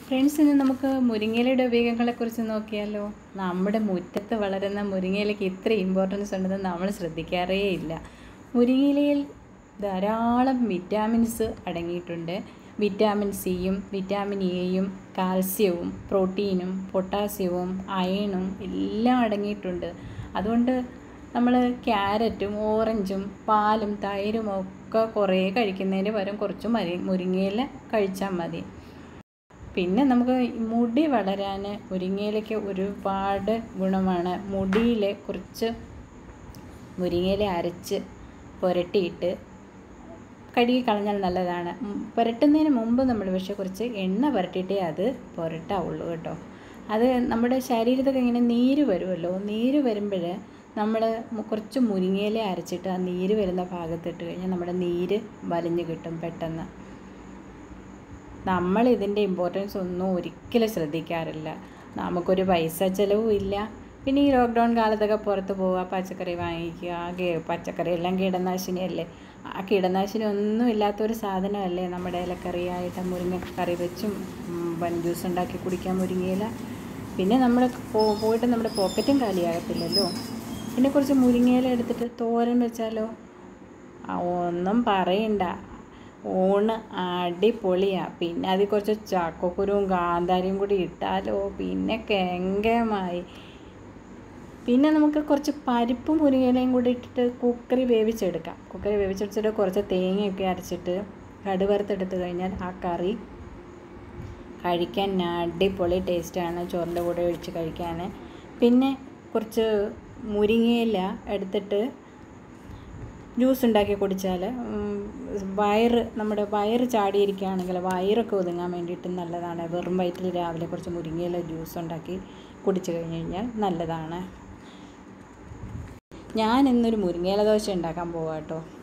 friends ഇന്ന് നമുക്ക് മുരിങ്ങയിലയുടെ ഉപയോഗങ്ങളെക്കുറിച്ച് നോക്കിയാലോ നമ്മുടെ മുറ്റത്ത് വളരുന്ന മുരിങ്ങയിലയ്ക്ക് ഇത്ര ഇമ്പോർട്ടൻസ് ഉണ്ടെന്ന് നമ്മൾ ശ്രദ്ധിക്കാറേ ഇല്ല മുരിങ്ങയിലയിൽ ധാരാളം വിറ്റാമിൻസ് അടങ്ങിയിട്ടുണ്ട് വിറ്റാമിൻ സിയും വിറ്റാമിൻ എയും കാൽസ്യവും പ്രോട്ടീനും പൊട്ടാസ്യവും അയണും എല്ലാം അടങ്ങിയിട്ടുണ്ട് അതുകൊണ്ട് നമ്മൾ ക്യാരറ്റും ഓറഞ്ചും പാലും തൈരും ഒക്കെ കുറേ കഴിക്കുന്നതിന് പകരം കുറച്ച് മരി മുരിങ്ങയില കഴിച്ചാൽ മതി പിന്നെ നമുക്ക് മുടി വളരാൻ മുരിങ്ങയിലയ്ക്ക് ഒരുപാട് ഗുണമാണ് മുടിയിൽ കുറച്ച് മുരിങ്ങയില അരച്ച് പുരട്ടിയിട്ട് കഴുകി കളഞ്ഞാൽ നല്ലതാണ് ഉം, പുരട്ടുന്നതിന് മുമ്പ് നമ്മൾ പക്ഷേ കുറച്ച് എണ്ണ പുരട്ടിയിട്ടേ അത് പുരട്ടാവുള്ളൂ കേട്ടോ അത് നമ്മുടെ ശരീരത്തൊക്കെ ഇങ്ങനെ നീര് വരുമല്ലോ നീര് വരുമ്പോൾ നമ്മൾ കുറച്ച് മുരിങ്ങയില അരച്ചിട്ട് ആ നീര് വരുന്ന ഭാഗത്തിട്ട് കഴിഞ്ഞാൽ നമ്മുടെ നീര് വലിഞ്ഞു കിട്ടും പെട്ടെന്ന് നമ്മൾ ഇതിൻ്റെ ഇമ്പോർട്ടൻസ് ഒന്നും ഒരിക്കലും ശ്രദ്ധിക്കാറില്ല നമുക്കൊരു പൈസ ചിലവും ഇല്ല പിന്നെ ഈ ലോക്ക്ഡൗൺ കാലത്തൊക്കെ പുറത്ത് പോവുക പച്ചക്കറി വാങ്ങിക്കുക കേ- പച്ചക്കറി എല്ലാം കീടനാശിനിയല്ലേ ആ കീടനാശിനി ഒന്നും ഇല്ലാത്തൊരു സാധനമല്ലേ നമ്മുടെ ഇലക്കറിയായിട്ട് മുരിങ്ങ കറി വെച്ചും ഉം, വൻ ജ്യൂസ് ഉണ്ടാക്കി കുടിക്കാൻ മുരിങ്ങയില പിന്നെ നമ്മൾ പോ- പോയിട്ട് നമ്മുടെ പോക്കറ്റും കാലിയാകത്തില്ലല്ലോ പിന്നെ കുറച്ച് മുരിങ്ങയില എടുത്തിട്ട് തോരൻ വെച്ചാലോ ആ, ഒന്നും പറയണ്ട ഊണ് അടിപൊളിയാണ് പിന്നെ അതിൽ കുറച്ച് ചക്കക്കുരുവും കാന്താരിയും കൂടി ഇട്ടാലോ പിന്നെ കെങ്കമായി പിന്നെ നമുക്ക് കുറച്ച് പരിപ്പും മുരിങ്ങയിലയും കൂടി ഇട്ടിട്ട് കുക്കറി വേവിച്ചെടുക്കാം കുക്കറി വേവിച്ചെടുത്തിട്ട് കുറച്ച് തേങ്ങയൊക്കെ അരച്ചിട്ട് കടുവറുത്തെടുത്ത് കഴിഞ്ഞാൽ ആ കറി കഴിക്കാൻ അടിപൊളി ടേസ്റ്റാണ് ചോറിൻ്റെ കൂടെ ഒഴിച്ച് കഴിക്കാൻ പിന്നെ കുറച്ച് മുരിങ്ങയില എടുത്തിട്ട് ജ്യൂസ് ഉണ്ടാക്കി കുടിച്ചാൽ വയറ് നമ്മുടെ വയറ് ചാടിയിരിക്കുകയാണെങ്കിൽ വയറൊക്കെ ഒതുങ്ങാൻ വേണ്ടിയിട്ട് നല്ലതാണ് വെറും വയറ്റിൽ രാവിലെ കുറച്ച് മുരിങ്ങയില ജ്യൂസ് ഉണ്ടാക്കി കുടിച്ചു കഴിഞ്ഞ് കഴിഞ്ഞാൽ നല്ലതാണ് ഞാൻ ഇന്നൊരു മുരിങ്ങയില ദോശ ഉണ്ടാക്കാൻ പോവാം കേട്ടോ